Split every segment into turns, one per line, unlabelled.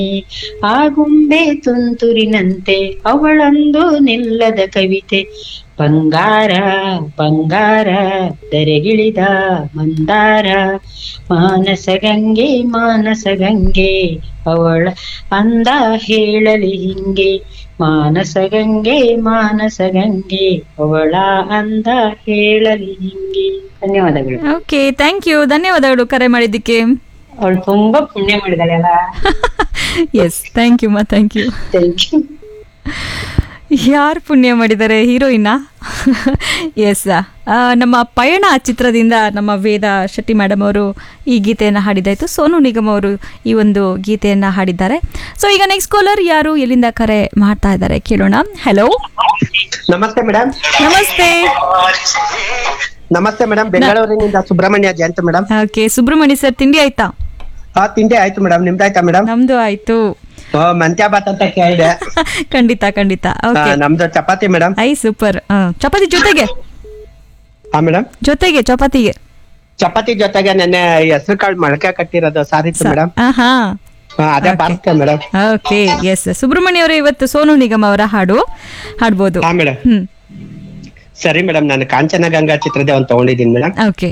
ಆಗುಂಬೆ ತುಂತುರಿನಂತೆ ಅವಳಂದು ನಿಲ್ಲದ ಕವಿತೆ ಬಂಗಾರ ಬಂಗಾರ ಧರೆಗಿಳಿದ ಮಂದಾರ ಮಾನಸ ಗಂಗೆ ಮಾನಸ ಗಂಗೆ ಅವಳ ಅಂದ ಹೇಳಲಿ ಹಿಂಗೆ ಮಾನಸ ಗಂಗೆ ಮಾನಸ ಗಂಗೆ ಅವಳ ಅಂದ ಹೇಳಲಿ ಹಿಂಗೆ ಧನ್ಯವಾದಗಳು
ಓಕೆ ಥ್ಯಾಂಕ್ ಯು ಧನ್ಯವಾದಗಳು ಕರೆ ಮಾಡಿದ್ದಕ್ಕೆ
ಅವಳು ತುಂಬಾ ಪುಣ್ಯ ಮಾಡಿದಾಳೆ ಅಲ್ಲ
ಎಸ್ ಥ್ಯಾಂಕ್ ಯು ಮಾ ಥ್ಯಾಂಕ್ ಯು
ಥ್ಯಾಂಕ್ ಯು
ಯಾರು ಪುಣ್ಯ ಮಾಡಿದ್ದಾರೆ ಹೀರೋಯಿನ್ನ ಎಸ್ ನಮ್ಮ ಪಯಣ ಚಿತ್ರದಿಂದ ನಮ್ಮ ವೇದ ಶೆಟ್ಟಿ ಮೇಡಮ್ ಅವರು ಈ ಗೀತೆಯನ್ನು ಹಾಡಿದಾಯ್ತು ಸೋನು ನಿಗಮ್ ಅವರು ಈ ಒಂದು ಗೀತೆಯನ್ನು ಹಾಡಿದ್ದಾರೆ ಸೊ ಈಗ ನೆಕ್ಸ್ಟ್ ಕಾಲರ್ ಯಾರು ಎಲ್ಲಿಂದ ಕರೆ ಮಾಡ್ತಾ ಇದ್ದಾರೆ ಕೇಳೋಣ ಹಲೋ
ನಮಸ್ತೆ ಮೇಡಮ್
ನಮಸ್ತೆ
ನಮಸ್ತೆ ಮೇಡಮ್ ಬೆಂಗಳೂರಿನಿಂದ Subrahmanya Jayant madam
okay Subrahmanya sir ತಿಂಡಿ ಆಯ್ತಾ
ಆ ತಿಂಡಿ ಆಯ್ತು ಮೇಡಮ್ ನಿಮ್ದಾಯ್ತಾ ಮೇಡಮ್
ನಮ್ದು ಆಯ್ತು
ಮಂತ್ಯ ಬಾತ್ ಅಂತ ಕೇಳಿದೆ
ಖಂಡಿತ ಖಂಡಿತ
ಆ,
ಓಕೆ
ನಮ್ದು ಚಪಾತಿ ಮೇಡಮ್
ಐ ಸೂಪರ್ ಚಪಾತಿ ಜೊತೆಗೆ
ಹಾ ಮೇಡಮ್
ಜೊತೆಗೆ ಚಪಾತಿಗೆ
ಚಪಾತಿ ಜೊತೆಗೆ ನೆನ್ನೆ ಹೆಸರು ಕಾಳು ಮೊಳಕೆ ಕಟ್ಟಿರೋದು ಸಾರಿತ್ತು ಮೇಡಮ್
ಆಹಾ
ಅದೇ
Okay.
ಬಾರ್ತೆ ಮೇಡಮ್
ಓಕೆ ಎಸ್ ಸುಬ್ರಹ್ಮಣ್ಯ ಅವರು ಇವತ್ತು ಸೋನು ನಿಗಮ್ ಅವರ ಹಾಡು ಹಾಡ್ಬೋದು
ಹಾ ಮೇಡಮ್
ಹ್ಮ್
ಸರಿ ಮೇಡಮ್ ನಾನು ಕಾಂಚನ ಗಂಗಾ ಚಿತ್ರದ ಒಂದು ತಗೊಂಡಿದ್ದೀನಿ ಮೇಡಮ್
ಓಕೆ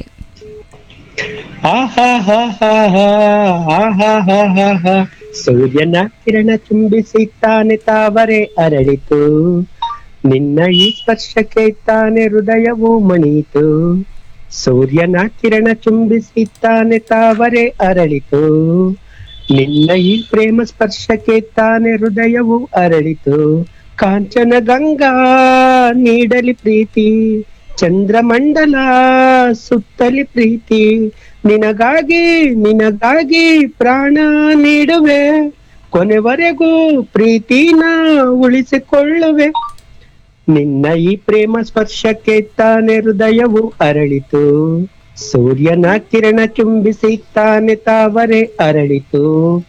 ಸೂರ್ಯನ ಕಿರಣ ಚುಂಬಿಸಿ ತಾನೆ ತಾವರೆ ಅರಳಿತು ನಿನ್ನ ಈ ಸ್ಪರ್ಶಕ್ಕೆ ತಾನೆ ಹೃದಯವು ಮಣಿಯಿತು ಸೂರ್ಯನ ಕಿರಣ ಚುಂಬಿಸಿ ತಾನೆ ತಾವರೆ ಅರಳಿತು ನಿನ್ನ ಈ ಪ್ರೇಮ ಸ್ಪರ್ಶಕ್ಕೆ ತಾನೆ ಹೃದಯವು ಅರಳಿತು ಕಾಂಚನ ಗಂಗಾ ನೀಡಲಿ ಪ್ರೀತಿ ಚಂದ್ರಮಂಡಲ ಸುತ್ತಲಿ ಪ್ರೀತಿ ನಿನಗಾಗಿ ನಿನಗಾಗಿ ಪ್ರಾಣ ನೀಡುವೆ ಕೊನೆವರೆಗೂ ಪ್ರೀತಿನ ಉಳಿಸಿಕೊಳ್ಳುವೆ ನಿನ್ನ ಈ ಪ್ರೇಮ ಸ್ಪರ್ಶಕ್ಕೆ ತಾನೆ ಹೃದಯವು ಅರಳಿತು ಸೂರ್ಯನ ಕಿರಣ ಚುಂಬಿಸಿ ತಾನೆ ತಾವರೆ ಅರಳಿತು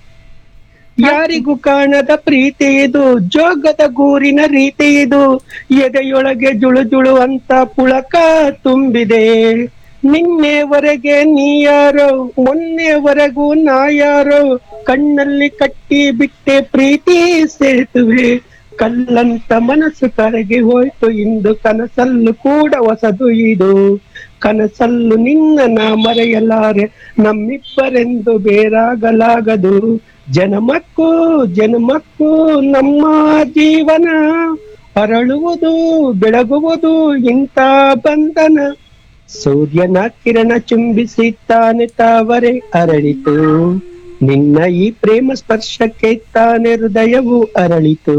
ಯಾರಿಗೂ ಕಾಣದ ಪ್ರೀತಿ ಇದು ಜೋಗದ ಗೂರಿನ ರೀತಿ ಇದು ಎದೆಯೊಳಗೆ ಜುಳು ಜುಳು ಅಂತ ಪುಳಕ ತುಂಬಿದೆ ನಿನ್ನೆವರೆಗೆ ನೀ ಯಾರೋ ಮೊನ್ನೆವರೆಗೂ ನಾ ಯಾರೋ ಕಣ್ಣಲ್ಲಿ ಕಟ್ಟಿ ಬಿಟ್ಟೆ ಪ್ರೀತಿ ಸೇತುವೆ ಕಲ್ಲಂತ ಮನಸ್ಸು ಕರಗಿ ಹೋಯ್ತು ಇಂದು ಕನಸಲ್ಲೂ ಕೂಡ ಹೊಸದು ಇದು ಕನಸಲ್ಲೂ ನಿನ್ನ ನಾ ಮರೆಯಲಾರೆ ನಮ್ಮಿಬ್ಬರೆಂದು ಬೇರಾಗಲಾಗದು ಜನ್ಮಕ್ಕೂ ಜನ್ಮಕ್ಕೂ ನಮ್ಮ ಜೀವನ ಅರಳುವುದು ಬೆಳಗುವುದು ಇಂಥ ಬಂಧನ ಸೂರ್ಯನ ಕಿರಣ ಚುಂಬಿಸಿ ತಾನೆ ತಾವರೆ ಅರಳಿತು ನಿನ್ನ ಈ ಪ್ರೇಮ ಸ್ಪರ್ಶಕ್ಕೆ ತಾನೆ ಹೃದಯವು ಅರಳಿತು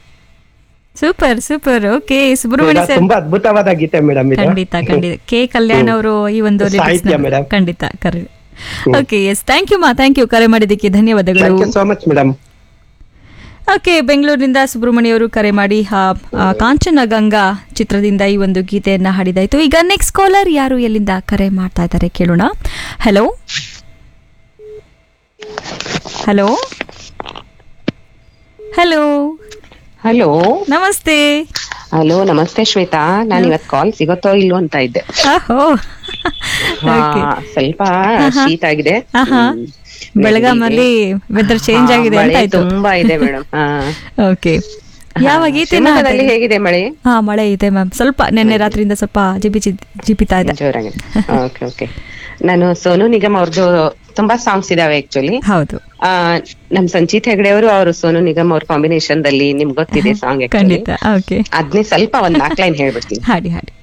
super super okay Subrahmanya sir
ತುಂಬಾ ಅದ್ಭುತವಾದ ಗೀತೆ ಮೇಡಮ್ ಇದು
ಖಂಡಿತ ಖಂಡಿತ ಕೆ ಕಲ್ಯಾಣ್ ಅವರು ಈ ಒಂದು lyrics ನ-
ಸಾಹಿತ್ಯ madam.
ಖಂಡಿತ ಕರೆ ಓಕೆ ಎಸ್ ಥ್ಯಾಂಕ್ ಯು ಮಾ ಥ್ಯಾಂಕ್ ಯು ಕರೆ ಮಾಡಿದ್ದಕ್ಕೆ ಧನ್ಯವಾದಗಳು
thank you so much madam
okay ಬೆಂಗಳೂರಿನಿಂದ ಸುಬ್ರಹ್ಮಣ್ಯ ಅವರು ಕರೆ ಮಾಡಿ ಆ, ಆ, ಕಾಂಚನ ಗಂಗಾ ಚಿತ್ರದಿಂದ ಈ ಒಂದು ಗೀತೆಯನ್ನ ಹಾಡಿದಾಯ್ತು ಈಗ ನೆಕ್ಸ್ಟ್ ಕಾಲರ್ ಯಾರು ಎಲ್ಲಿಂದ ಕರೆ ಮಾಡ್ತಾ ಇದ್ದಾರೆ ಕೇಳೋಣ ಹಲೋ ಹಲೋ ಹಲೋ
ಹಲೋ
ನಮಸ್ತೆ
ಹಲೋ ನಮಸ್ತೆ ಶ್ವೇತಾ ನಾನು ಇವತ್ ಕಾಲ್ ಸಿಗುತ್ತೋ ಇಲ್ವೋ ಅಂತ ಇದ್ದೆ
ಆಹೋ
ಹಾ,
Okay.
ಸ್ವಲ್ಪ ಶೀತ ಆಗಿದೆ
ಆಹಾ.
ಹ್ಮ್.
ಬೆಳಗಾಮಲ್ಲಿ ವೆದರ್ ಚೇಂಜ್
ಹಾ,
ಆಗಿದೆ ಅಂತ
ಮಳೆ
ಆಯ್ತು
ತುಂಬಾ ಇದೆ ಮೇಡಮ್
ಓಕೆ ಯಾವ ಗೀತೆನ
ಶಿವಮೊಗ್ಗದಲ್ಲಿ ಹೇಗಿದೆ ಮಳೆ
ಹಾ ಮಳೆ ಇದೆ ಮ್ಯಾಮ್ ಸ್ವಲ್ಪ ನಿನ್ನೆ ರಾತ್ರಿಯಿಂದ ಸ್ವಲ್ಪ ಜಿಬಿ ಜಿಪಿತಾ ಇದೆ
ಜೋರಾಗಿದೆ ಓಕೆ ಓಕೆ ನಾನು ಸೋನು ನಿಗಮ್ ಅವ್ರದ್ದು ತುಂಬಾ ಸಾಂಗ್ಸ್ ಇದಾವೆ ಆಕ್ಚುಲಿ
ಹೌದು
ನಮ್ ಸಂಚಿತ್ ಹೆಗಡೆ ಅವರು ಅವರು ಸೋನು ನಿಗಮ್ ಅವ್ರ ಕಾಂಬಿನೇಷನ್ ದಲ್ಲಿ ನಿಮ್ಗೆ ಗೊತ್ತಿದೆ ಸಾಂಗ್
ಖಂಡಿತ ಓಕೆ
ಅದ್ನೇ ಸ್ವಲ್ಪ ಒಂದ್ ನಾಲ್ಕು ಲೈನ್ ಹೇಳ್ಬಿಡ್ತೀನಿ
ಹಾಡಿ ಹಾಡಿ